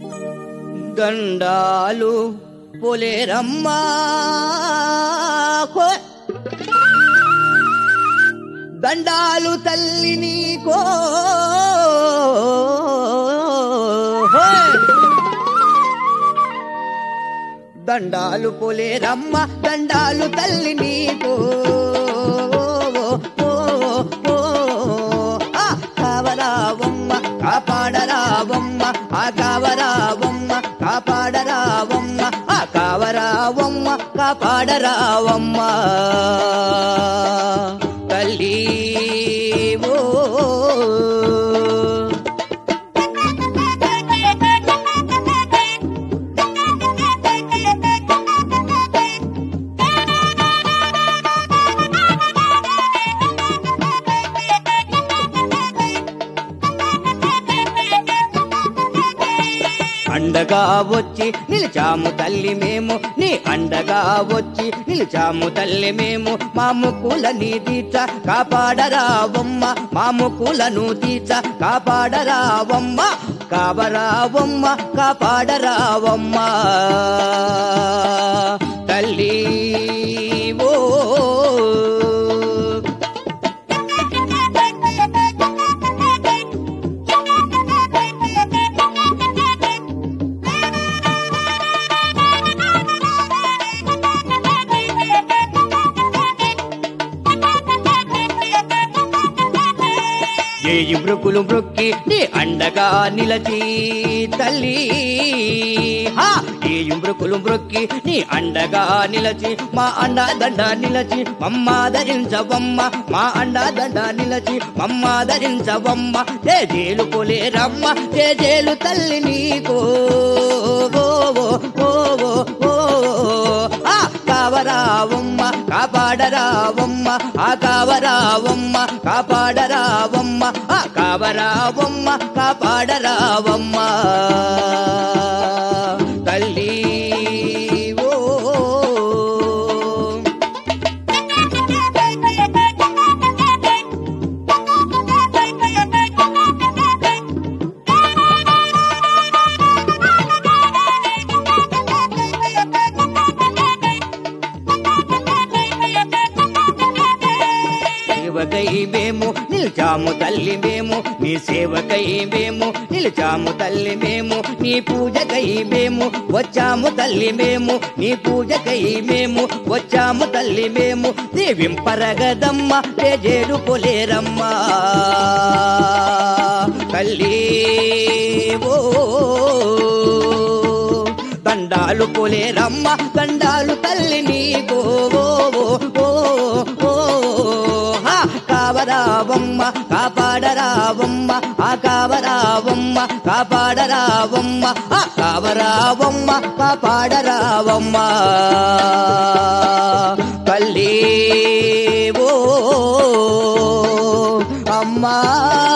దండాలు పొలేరమ్మా కో దండాలు తల్లి నీకో దండాలు పొలేరమ్మ దండాలు తల్లి నీకో ఆ కావరావమ్మ కాపాడరావమ్మ ఆ కావరావమ్మ కాపాడరావమ్మ ఆ కావరావమ్మ కాపాడరావమ్మ తల్లి ఓ అండగా వచ్చి నిలిచాము తల్లి మేము నీ అండగా వచ్చి నిలిచాము తల్లి మేము మా ముక్కులని తీర్చ కాపాడరావమ్మ మా ముక్కులను తీర్చ కాపాడరావమ్మ కావరావమ్మ కాపాడరావమ్మ తల్లి ఓ ఏయి మృకులు మృక్కి నీ అండగా నిలచి తల్లి హా ఏయి మృకులు మృక్కి నీ అండగా నిలచి మా అండ దండ నిలచి మమ్మాదరించవమ్మ మా అండ దండ నిలచి మమ్మాదరించవమ్మ జేజేలు కొలేరమ్మ జేజేలు తల్లి నీకో ఓ ఓ ఓ ఓ ఓ ఆ కావరావమ్మ కాపాడరావమ్మ ఆ కావరావమ్మ కాపాడరావమ్మ ఆ కావరావమ్మ కాపాడరావమ్మ తల్లి ఓ సేవకై మేము నిలిచాము తల్లి మేము నీ సేవకై మేము నిలిచాము తల్లి మేము నీ పూజకై మేము వచ్చాము తల్లి మేము నీ పూజకై మేము వచ్చాము తల్లి మేము దేవింపరగదమ్మ తేజేరు పొలేరమ్మ తల్లి ఓ దండాలు పొలేరమ్మ దండాలు తల్లి నీకో ఓ ఓ ఓ హా కావరావమ్మ కాపాడరావమ్మ ఆ కావరావమ్మ కాపాడరావమ్మ ఆ కావరావమ్మ కాపాడరావమ్మ తల్లి ఓ అమ్మా